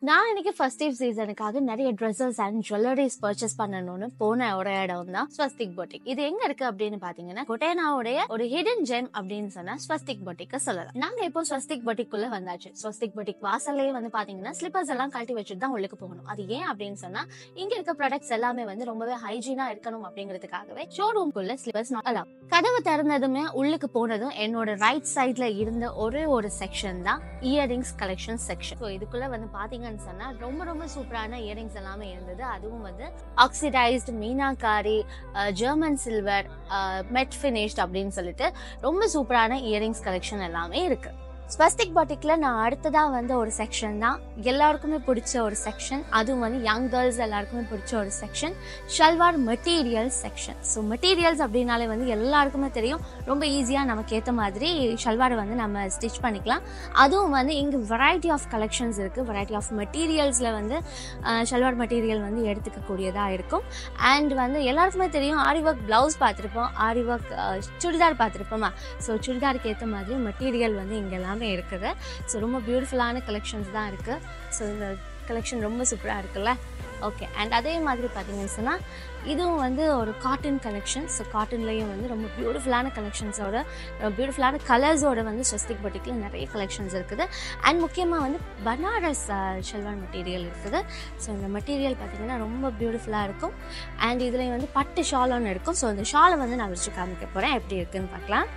நான் இன்னைக்கு ஃபர்ஸ்டீவ் சீசனுக்காக நிறைய ட்ரெஸ்ஸஸ் அண்ட் ஜுவல்லரிஸ் பர்ச்சேஸ் பண்ணணும்னு போன ஒரு இடம் தான் ஸ்வஸ்திக் பொட்டிக் இது எங்க இருக்கு அப்படின்னு பாத்தீங்கன்னா கொட்டேனாவுடைய ஒரு ஹிடன் ஜெம் அப்படின்னு சொன்னா ஸ்வஸ்திக் பொட்டிக்க சொல்லலாம் நாங்க இப்போ ஸ்வஸ்திக் பொட்டிக்குள்ள வந்தாச்சு ஸ்வஸ்திக் பொட்டிக் வாசல்லே வந்து பாத்தீங்கன்னா ஸ்லிப்பர்ஸ் எல்லாம் கழட்டி வச்சுட்டு தான் உள்ளுக்கு போகணும் அது ஏன் அப்படின்னு சொன்னா இங்க இருக்க ப்ராடக்ட்ஸ் எல்லாமே வந்து ரொம்பவே ஹைஜீனா இருக்கணும் அப்படிங்கிறதுக்காகவே ஷோரூம்குள்ள ஸ்லிப்பர்ஸ் நாட் அலவ் கதவு திறந்ததுமே உள்ளுக்கு போனதும் என்னோட ரைட் சைட்ல இருந்த ஒரே ஒரு செக்ஷன் தான் இயரிங்ஸ் கலெக்ஷன் செக்ஷன் ஸோ இதுக்குள்ள வந்து பாத்தீங்கன்னு சொன்னா ரொம்ப ரொம்ப சூப்பரான இயரிங்ஸ் எல்லாமே இருந்தது அதுவும் வந்து oxidised meenakari German silver matte finished அப்படின்னு சொல்லிட்டு ரொம்ப சூப்பரான இயரிங்ஸ் கலெக்ஷன் எல்லாமே இருக்கு ஸ்வஸ்திக் பாட்டிக்ல நான் அடுத்ததா வந்து ஒரு செக்ஷன் தான் எல்லாருக்குமே பிடிச்ச ஒரு செக்ஷன் அதுவும் வந்து யங் கேர்ள்ஸ் எல்லாருக்குமே பிடிச்ச ஒரு section salwar materials section so materials அப்படின்னாலே வந்து எல்லாருக்குமே தெரியும் ரொம்ப ஈஸியாக நமக்கு ஏற்ற மாதிரி ஷல்வாரை வந்து நம்ம ஸ்டிச் பண்ணிக்கலாம் அதுவும் வந்து இங்கே வெரைட்டி ஆஃப் கலெக்ஷன்ஸ் இருக்குது வெரைட்டி ஆஃப் மெட்டீரியல்ஸில் வந்து ஷல்வார் மெட்டீரியல் வந்து எடுத்துக்கக்கூடியதாக இருக்கும் அண்ட் வந்து எல்லாருக்குமே தெரியும் ஆரி ஒர்க் ப்ளவுஸ் பார்த்துருப்போம் ஆரி ஒர்க் சுடிதார் பார்த்துருப்போமா ஸோ சுடிதாருக்கு ஏற்ற மாதிரி மெட்டீரியல் வந்து இங்கே எல்லாமே இருக்குது ஸோ ரொம்ப பியூட்டிஃபுல்லான கலெக்ஷன்ஸ் தான் இருக்குது ஸோ இந்த கலெக்ஷன் ரொம்ப சூப்பராக இருக்குல்ல ஓகே அண்ட் அதே மாதிரி பார்த்தீங்கன்னு சொன்னால் இதுவும் வந்து ஒரு காட்டன் கலெக்ஷன் ஸோ காட்டன்லேயும் வந்து ரொம்ப பியூட்டிஃபுல்லான கலெக்ஷன்ஸோட பியூட்டிஃபுல்லான கலர்ஸோட வந்து ஸ்வஸ்திக் பட்டிக்கில் நிறைய கலெக்ஷன்ஸ் இருக்குது அண்ட் முக்கியமாக வந்து பனாரஸ் ஷெல்வான் மெட்டீரியல் இருக்குது ஸோ இந்த மெட்டீரியல் பார்த்திங்கன்னா ரொம்ப பியூட்டிஃபுல்லாக இருக்கும் அண்ட் இதுலேயும் வந்து பட்டு ஷால் ஒன்று இருக்கும் ஸோ இந்த ஷாலை வந்து நான் வச்சு காமிக்க போகிறேன் எப்படி இருக்குன்னு பார்க்கலாம்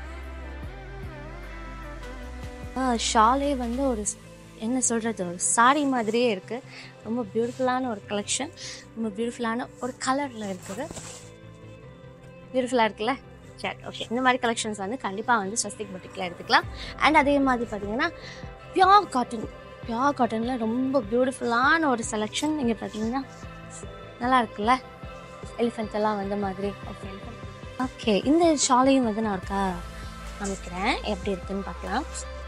ஷாலே வந்து ஒரு என்ன சொல்கிறது ஒரு சாரி மாதிரியே இருக்குது ரொம்ப பியூட்டிஃபுல்லான ஒரு கலெக்ஷன் ரொம்ப பியூட்டிஃபுல்லான ஒரு கலரில் இருக்குது பியூட்டிஃபுல்லாக இருக்குல்ல சரி ஓகே இந்த மாதிரி கலெக்ஷன்ஸ் வந்து கண்டிப்பாக வந்து ஸ்வஸ்திக் பொட்டிக்கில் எடுத்துக்கலாம் அண்ட் அதே மாதிரி பார்த்தீங்கன்னா பியோர் காட்டன் பியோர் காட்டனில் ரொம்ப பியூட்டிஃபுல்லான ஒரு செலெக்ஷன் நீங்கள் பார்த்தீங்கன்னா நல்லா இருக்குல்ல எலிஃபெண்ட் எல்லாம் வந்த மாதிரி ஓகே ஓகே இந்த ஷாலையும் வந்து நான் ஒருக்கா காமிக்கிறேன் எப்படி இருக்குன்னு பார்க்கலாம்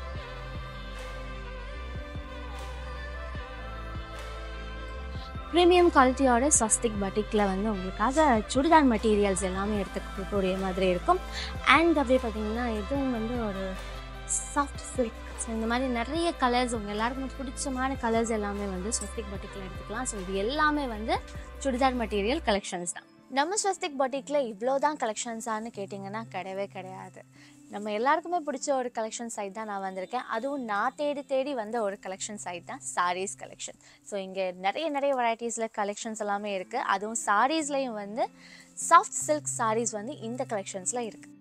ப்ரீமியம் குவாலிட்டியோட ஸ்வஸ்திக் பட்டிக்கில் வந்து உங்களுக்காக சுடிதார் மெட்டீரியல்ஸ் எல்லாமே எடுத்துக்கக்கூடிய மாதிரி இருக்கும் அண்ட் அப்படியே பார்த்தீங்கன்னா இதுவும் வந்து ஒரு சாஃப்ட் சில்க் ஸோ இந்த மாதிரி நிறைய கலர்ஸ் உங்கள் எல்லாருக்குமே பிடிச்சமான கலர்ஸ் எல்லாமே வந்து ஸ்வஸ்திக் பட்டிக்கில் எடுத்துக்கலாம் ஸோ இது எல்லாமே வந்து சுடிதார் மெட்டீரியல் கலெக்ஷன்ஸ் தான் நம்ம ஸ்வஸ்திக் பட்டிக்கில் இவ்வளோ தான் கலெக்ஷன்ஸான்னு கேட்டிங்கன்னா கிடையவே கிடையாது நம்ம எல்லாருக்குமே பிடிச்ச ஒரு கலெக்ஷன் சைட் தான் நான் வந்திருக்கேன் அதுவும் நான் தேடி தேடி வந்த ஒரு கலெக்ஷன் சைட் தான் சாரீஸ் கலெக்ஷன் ஸோ இங்கே நிறைய நிறைய வெரைட்டிஸில் கலெக்ஷன்ஸ் எல்லாமே இருக்குது அதுவும் சாரீஸ்லேயும் வந்து சாஃப்ட் சில்க் சாரீஸ் வந்து இந்த கலெக்ஷன்ஸில் இருக்குது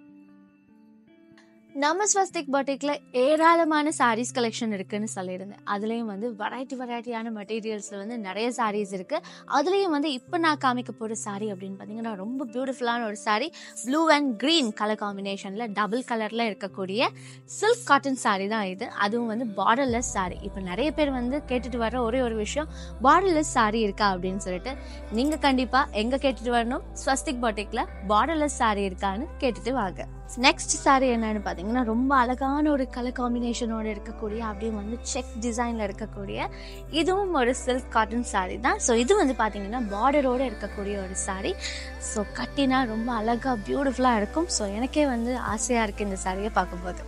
நம்ம ஸ்வஸ்திக் பட்டிக்கில் ஏராளமான சாரீஸ் கலெக்ஷன் இருக்குன்னு சொல்லியிருந்தேன் அதுலேயும் வந்து வெரைட்டி வெரைட்டியான மெட்டீரியல்ஸில் வந்து நிறைய சாரீஸ் இருக்குது அதுலேயும் வந்து இப்போ நான் காமிக்க போகிற சாரீ அப்படின்னு பார்த்தீங்கன்னா ரொம்ப பியூட்டிஃபுல்லான ஒரு saree blue and green colour காம்பினேஷனில் டபுள் கலரில் இருக்கக்கூடிய சில்க் காட்டன் சாரீ தான் இது அதுவும் வந்து பார்டர்லெஸ் சாரீ இப்போ நிறைய பேர் வந்து கேட்டுட்டு வர ஒரே ஒரு விஷயம் பார்டர்லெஸ் சாரீ இருக்கா அப்படின்னு சொல்லிட்டு நீங்கள் கண்டிப்பாக எங்கே கேட்டுட்டு வரணும் ஸ்வஸ்திக் பட்டிக்கில் பார்டர்லெஸ் சாரீ இருக்கான்னு கேட்டுட்டு வாங்க நெக்ஸ்ட் சாரீ என்னன்னு பார்த்தீங்கன்னா ரொம்ப அழகான ஒரு கலர் காம்பினேஷனோட இருக்கக்கூடிய அப்படியே வந்து செக் டிசைனில் இருக்கக்கூடிய இதுவும் ஒரு சில்க் காட்டன் சாரீ தான் ஸோ இது வந்து பார்த்தீங்கன்னா பார்டரோடு இருக்கக்கூடிய ஒரு சாரீ ஸோ கட்டினா ரொம்ப அழகாக பியூட்டிஃபுல்லாக இருக்கும் ஸோ எனக்கே வந்து ஆசையாக இருக்குது இந்த சாரியை பார்க்கும்போது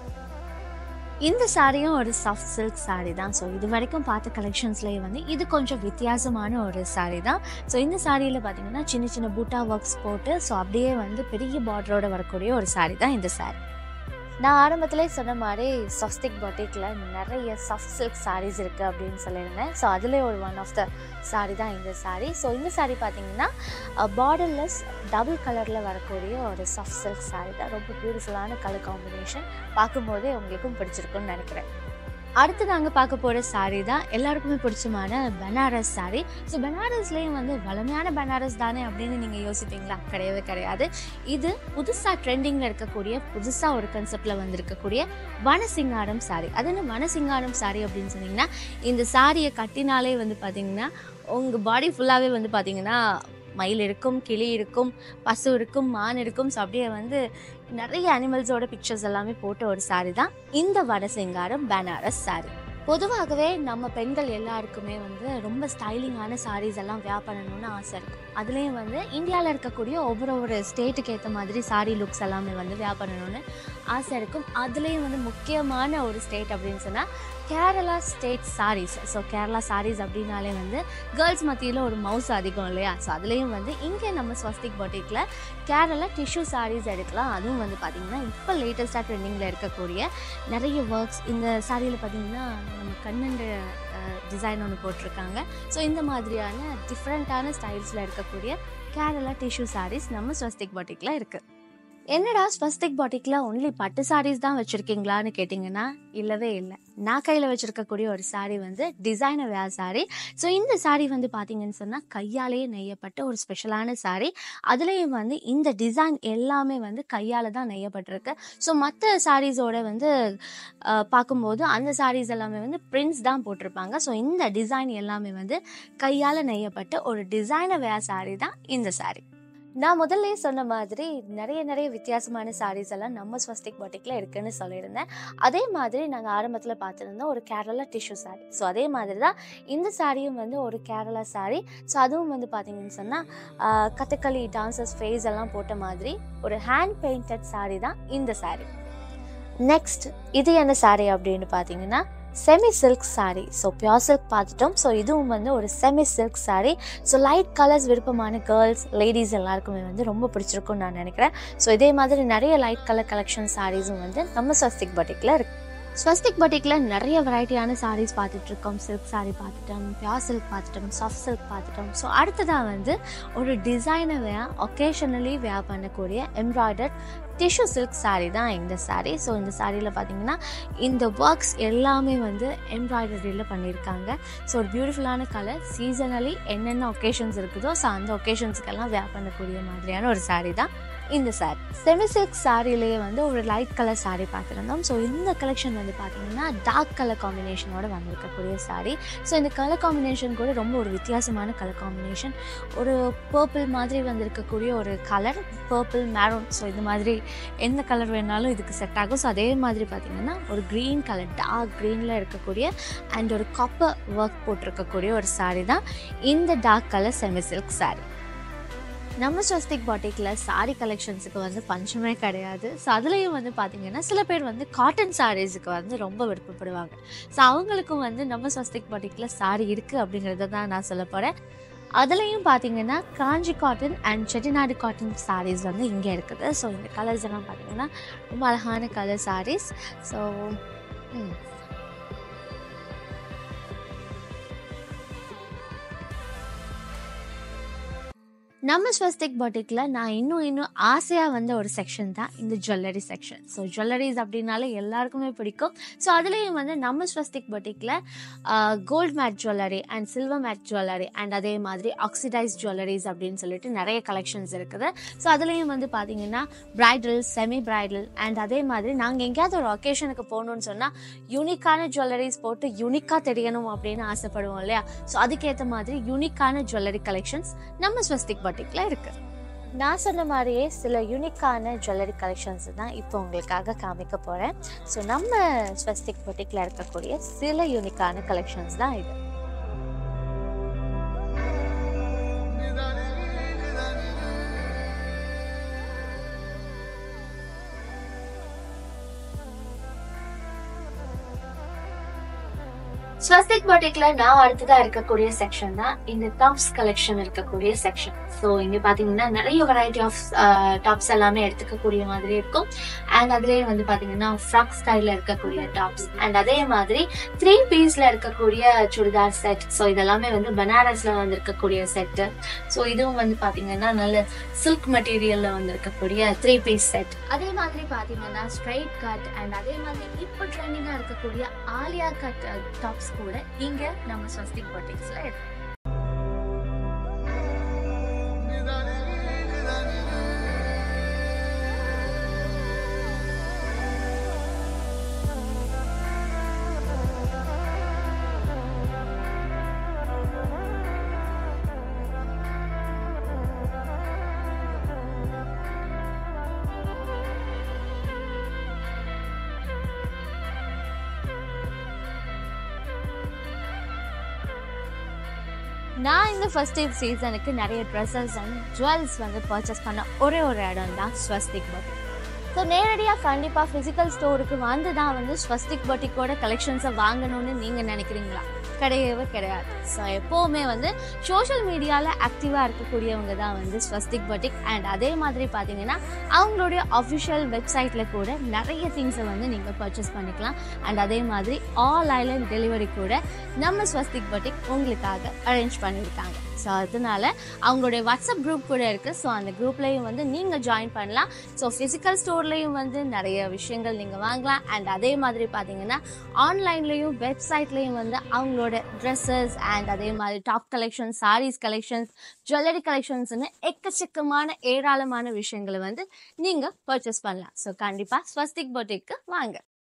இந்த சாரியும் ஒரு சாஃப்ட் சில்க் சாரீ தான் ஸோ இது வரைக்கும் பார்த்த கலெக்ஷன்ஸ்லேயே வந்து இது கொஞ்சம் வித்தியாசமான ஒரு சாரீ தான் ஸோ இந்த சாரியில் பார்த்தீங்கன்னா சின்ன சின்ன பூட்டா ஒர்க்ஸ் போட்டு ஸோ அப்படியே வந்து பெரிய பார்டரோட வரக்கூடிய ஒரு சாரீ தான் இந்த சாரீ நான் ஆரம்பத்திலே சொன்ன மாதிரி சாஃப்டிக் பொட்டிக்கில் நிறைய சாஃப்ட் சில்க் சாரீஸ் இருக்குது அப்படின்னு சொல்லியிருந்தேன் ஸோ அதில் ஒரு ஒன் ஆஃப் த சாரீ தான் இந்த சாரீ ஸோ இந்த சாரீ பார்த்தீங்கன்னா பார்டர்லெஸ் டபுள் கலரில் வரக்கூடிய ஒரு சாஃப்ட் சில்க் சாரீ தான் ரொம்ப பியூட்டிஃபுல்லான கலர் காம்பினேஷன் பார்க்கும்போதே உங்களுக்கும் பிடிச்சிருக்குன்னு நினைக்கிறேன் அடுத்து நாங்கள் பார்க்க போகிற சாரீ தான் எல்லாருக்குமே பிடிச்சமான பனாரஸ் சாரீ ஸோ பனாரஸ்லேயும் வந்து வளமையான பனாரஸ் தானே அப்படின்னு நீங்கள் யோசிப்பீங்களா கிடையவே கிடையாது இது புதுசாக ட்ரெண்டிங்கில் இருக்கக்கூடிய புதுசாக ஒரு கன்செப்டில் வந்திருக்கக்கூடிய வனசிங்காரம் சாரீ அது என்ன வனசிங்காரம் சாரீ அப்படின்னு சொன்னீங்கன்னா இந்த சாரியை கட்டினாலே வந்து பார்த்தீங்கன்னா உங்கள் பாடி ஃபுல்லாகவே வந்து பார்த்தீங்கன்னா மயில் இருக்கும் கிளி இருக்கும் பசு இருக்கும் மான் இருக்கும் ஸோ அப்படியே வந்து நிறைய அனிமல்ஸோட பிக்சர்ஸ் எல்லாமே போட்ட ஒரு சாரி தான் இந்த வடசிங்காரம் பனாரஸ் சாரி பொதுவாகவே நம்ம பெண்கள் எல்லாருக்குமே வந்து ரொம்ப ஸ்டைலிங்கான சாரீஸ் எல்லாம் வேர் பண்ணணும்னு ஆசை இருக்கும் அதுலேயும் வந்து இந்தியாவில் இருக்கக்கூடிய ஒவ்வொரு ஒரு ஸ்டேட்டுக்கு ஏற்ற மாதிரி சாரீ லுக்ஸ் எல்லாமே வந்து வேர் பண்ணணும்னு ஆசை இருக்கும் அதுலேயும் வந்து முக்கியமான ஒரு ஸ்டேட் அப்படின்னு சொன்னால் Kerala state sarees so Kerala sarees அப்படின்னாலே வந்து கேர்ள்ஸ் மத்தியில் ஒரு மவுஸ் அதிகம் இல்லையா ஸோ அதுலேயும் வந்து இங்கே நம்ம ஸ்வஸ்திக் பொட்டிக்கில் கேரளா டிஷ்யூ சாரீஸ் எடுக்கலாம் அதுவும் வந்து பார்த்திங்கன்னா இப்போ லேட்டஸ்ட்டாக ட்ரெண்டிங்கில் இருக்கக்கூடிய நிறைய ஒர்க்ஸ் இந்த சாரியில் பார்த்திங்கன்னா நம்ம கண்ணண்டு டிசைன் ஒன்று போட்டிருக்காங்க ஸோ இந்த மாதிரியான டிஃப்ரெண்ட்டான ஸ்டைல்ஸில் இருக்கக்கூடிய கேரளா டிஷ்யூ சாரீஸ் நம்ம ஸ்வஸ்திக் பொட்டிக்கில் இருக்குது என்னடா ஸ்வஸ்திக் பாட்டிக்கில் ஒன்லி பட்டு சாரீஸ் தான் வச்சுருக்கீங்களான்னு கேட்டிங்கன்னா இல்லவே இல்லை நான் கையில் வச்சுருக்கக்கூடிய ஒரு சாரீ வந்து டிசைனர் வேர் சாரீ ஸோ இந்த சாரீ வந்து பார்த்தீங்கன்னு சொன்னால் கையாலேயே நெய்யப்பட்ட ஒரு ஸ்பெஷலான சாரீ அதுலேயும் வந்து இந்த டிசைன் எல்லாமே வந்து கையால் தான் நெய்யப்பட்டிருக்கு ஸோ மற்ற சாரீஸோட வந்து அஹ், பார்க்கும்போது அந்த சாரீஸ் எல்லாமே வந்து பிரிண்ட்ஸ் தான் போட்டிருப்பாங்க ஸோ இந்த டிசைன் எல்லாமே வந்து கையால் நெய்யப்பட்ட ஒரு டிசைனர் வேர் சாரீ தான் இந்த சாரீ நான் முதல்ல சொன்ன மாதிரி நிறைய நிறைய வித்தியாசமான சாரீஸ் எல்லாம் நம்ம ஸ்வஸ்திக் பாட்டிக்கில் இருக்குன்னு சொல்லியிருந்தேன் அதே மாதிரி நாங்கள் ஆரம்பத்தில் பார்த்துருந்தோம் ஒரு கேரளா டிஷ்யூ சாரீ ஸோ அதே மாதிரி தான் இந்த சாரியும் வந்து ஒரு கேரளா சாரீ ஸோ அதுவும் வந்து பார்த்தீங்கன்னு சொன்னால் கதகளி டான்சர்ஸ் ஃபேஸ் எல்லாம் போட்ட மாதிரி ஒரு ஹேண்ட் பெயிண்டட் சாரீ தான் இந்த சாரீ நெக்ஸ்ட் இது என்ன சாரீ அப்படின்னு பார்த்தீங்கன்னா semi silk saree so pure silk பார்த்துட்டோம் ஸோ இதுவும் வந்து ஒரு semi silk saree so light colours விருப்பமான கேர்ள்ஸ் லேடிஸ் எல்லாருக்குமே வந்து ரொம்ப பிடிச்சிருக்கும்னு நான் நினைக்கிறேன் ஸோ இதே மாதிரி நிறைய லைட் கலர் கலெக்ஷன் சாரீஸும் வந்து நம்ம ஸ்வஸ்திக் பட்டிக்கில் இருக்கு ஸ்வஸ்திக் பட்டிக்கில் நிறைய வெரைட்டியான சாரீஸ் பார்த்துட்டு இருக்கோம் சில்க் சாரீ பார்த்துட்டோம் பியோர் சில்க் பார்த்துட்டோம் சாஃப்ட் சில்க் பார்த்துட்டோம் ஸோ அடுத்ததாக வந்து ஒரு டிசைனை வே ஒகேஷனலி வேர் பண்ணக்கூடிய எம்ப்ராய்டர்ட் டிஷ்யூ சில்க் saree தான் இந்த saree ஸோ இந்த சாரியில் பார்த்தீங்கன்னா இந்த ஒர்க்ஸ் எல்லாமே வந்து எம்ப்ராய்டரியில் பண்ணியிருக்காங்க ஸோ ஒரு பியூட்டிஃபுல்லான கலர் சீசனலி என்னென்ன ஒகேஷன்ஸ் இருக்குதோ ஸோ அந்த ஒகேஷன்ஸ்க்கெல்லாம் வேர் பண்ணக்கூடிய மாதிரியான ஒரு saree தான் இந்த சாரி செமி சில்க் சாரிலேயே வந்து ஒரு லைட் கலர் saree பார்த்துருந்தோம் ஸோ இந்த கலெக்ஷன் வந்து பார்த்தீங்கன்னா டார்க் கலர் காம்பினேஷனோட வந்திருக்கக்கூடிய saree ஸோ இந்த கலர் காம்பினேஷன் கூட ரொம்ப ஒரு வித்தியாசமான கலர் காம்பினேஷன் ஒரு பர்பிள் மாதிரி வந்திருக்கக்கூடிய ஒரு கலர் பர்பிள் மேரோன் ஸோ இந்த மாதிரி எந்த கலர் வேணாலும் இதுக்கு செட் ஆகும் ஸோ அதே மாதிரி பார்த்தீங்கன்னா ஒரு க்ரீன் கலர் டார்க் க்ரீனில் இருக்கக்கூடிய அண்ட் ஒரு காப்பர் ஒர்க் போட்டிருக்கக்கூடிய ஒரு saree தான் இந்த dark colour semi silk saree நம்ம ஸ்வஸ்திக் பாட்டிக்கில் சாரி கலெக்ஷன்ஸுக்கு வந்து பஞ்சமே கிடையாது ஸோ அதுலேயும் வந்து பார்த்தீங்கன்னா சில பேர் வந்து காட்டன் சாரீஸுக்கு வந்து ரொம்ப விருப்பப்படுவாங்க ஸோ அவங்களுக்கும் வந்து நம்ம ஸ்வஸ்திக் பாட்டிக்கில் சாரி இருக்குது அப்படிங்கிறத தான் நான் சொல்ல போகிறேன் அதுலேயும் பார்த்தீங்கன்னா Kanchi cotton and Chettinad cotton sarees வந்து இங்கே இருக்குது ஸோ இந்த கலர்ஸ் எல்லாம் பார்த்தீங்கன்னா ரொம்ப அழகான கலர் சாரீஸ் ஸோ நம்ம ஸ்வஸ்திக் பாட்டிக்கில் நான் இன்னும் இன்னும் ஆசையாக வந்த ஒரு செக்ஷன் தான் இந்த ஜுவல்லரி செக்ஷன் ஸோ ஜுவல்லரிஸ் அப்படின்னாலே எல்லாருக்குமே பிடிக்கும் ஸோ அதுலேயும் வந்து நம்ம ஸ்வஸ்திக் பாட்டிக்கில் gold matte jewellery and silver matte jewellery and அதே மாதிரி ஆக்சிடைஸ் ஜுவல்லரிஸ் அப்படின்னு சொல்லிட்டு நிறைய கலெக்ஷன்ஸ் இருக்குது ஸோ அதுலேயும் வந்து பார்த்தீங்கன்னா பிரைடல் செமி பிரைடல் அண்ட் அதே மாதிரி நாங்கள் எங்கேயாவது ஒரு ஒகேஷனுக்கு போகணும்னு சொன்னால் யூனிக்கான ஜுவல்லரிஸ் போட்டு யூனிக்காக தெரியணும் அப்படின்னு ஆசைப்படுவோம் இல்லையா ஸோ அதுக்கேற்ற மாதிரி யூனிக்கான ஜுவல்லரி கலெக்ஷன்ஸ் நம்ம ஸ்வஸ்திக் பாட்டிக்கில் இருக்கு நான் சொன்ன மாதிரியே சில யூனிக்கான ஜுவல்லரி கலெக்ஷன்ஸ் தான் இப்போ உங்களுக்காக காமிக்க போகிறேன் ஸோ நம்ம ஸ்வஸ்திக் பொட்டிக்கில் இருக்கக்கூடிய சில யூனிக்கான கலெக்ஷன்ஸ் தான் இது ஸ்வஸ்திக் பொட்டிக்ல நான் அடுத்ததா இருக்கக்கூடிய செக்ஷன் தான் இந்த டாப்ஸ் கலெக்ஷன் இருக்கக்கூடிய செக்ஷன் ஸோ இங்க பாத்தீங்கன்னா நிறைய வெரைட்டி ஆஃப் டாப்ஸ் எல்லாமே எடுத்துக்கக்கூடிய மாதிரி இருக்கும் அண்ட் அதுலயே வந்து பாத்தீங்கன்னா ஃப்ராக் ஸ்டைல்ல இருக்கக்கூடிய டாப்ஸ் அண்ட் அதே மாதிரி த்ரீ பீஸ்ல இருக்கக்கூடிய சுடிதார் செட் ஸோ இதெல்லாமே வந்து பனாரஸ்ல வந்து இருக்கக்கூடிய செட்டு ஸோ இதுவும் வந்து பாத்தீங்கன்னா நல்ல சில்க் மெட்டீரியல்ல வந்து இருக்கக்கூடிய த்ரீ பீஸ் செட் அதே மாதிரி பாத்தீங்கன்னா ஸ்ட்ரைட் கட் அண்ட் அதே மாதிரி இப்போ ட்ரெண்டிங்கா இருக்கக்கூடிய ஆலியா கட் டாப்ஸ் கூட இங்க நம்ம ஸ்வஸ்திக் பொட்டிக்ஸ்ல இருக்கு நான் இந்த ஃபர்ஸ்ட் சீசனுக்கு நிறைய ட்ரெஸ்ஸஸ் அண்ட் ஜுவல்ஸ் வந்து பர்ச்சேஸ் பண்ண ஒரே ஒரு இடம் தான் ஸ்வஸ்திக் பட்டிக் ஸோ நேரடியாக கண்டிப்பாக ஃபிசிக்கல் ஸ்டோருக்கு வந்து தான் வந்து ஸ்வஸ்திக் பட்டிக்கோட கலெக்ஷன்ஸை வாங்கணும்னு நீங்கள் நினைக்கிறீங்களா கிடையவே கிடையாது ஸோ எப்போவுமே வந்து சோஷியல் மீடியாவில் ஆக்டிவாக இருக்கக்கூடியவங்க தான் வந்து ஸ்வஸ்திக் பட்டிக் அண்ட் அதே மாதிரி பார்த்தீங்கன்னா அவங்களுடைய அஃபிஷியல் வெப்சைட்டில் கூட நிறைய திங்ஸை வந்து நீங்கள் பர்ச்சேஸ் பண்ணிக்கலாம் அண்ட் அதே மாதிரி ஆல் ஐலண்ட் டெலிவரி கூட நம்ம ஸ்வஸ்திக் பட்டிக் உங்களுக்காக அரேஞ்ச் பண்ணியிருக்காங்க ஸோ அதனால அவங்களுடைய வாட்ஸ்அப் குரூப் கூட இருக்குது ஸோ அந்த குரூப்லேயும் வந்து நீங்கள் ஜாயின் பண்ணலாம் ஸோ ஃபிசிக்கல் ஸ்டோர்லேயும் வந்து நிறைய விஷயங்கள் நீங்கள் வாங்கலாம் அண்ட் அதே மாதிரி பார்த்தீங்கன்னா ஆன்லைன்லேயும் வெப்சைட்லேயும் வந்து அவங்களோட ட்ரெஸ்ஸஸ் அண்ட் அதே மாதிரி top collections saris collections jewellery கலெக்ஷன்ஸ்னு எக்கச்சக்கமான ஏராளமான விஷயங்களை வந்து நீங்கள் பர்ச்சேஸ் பண்ணலாம் ஸோ கண்டிப்பாக ஸ்வஸ்திக் பொட்டிக்கு வாங்க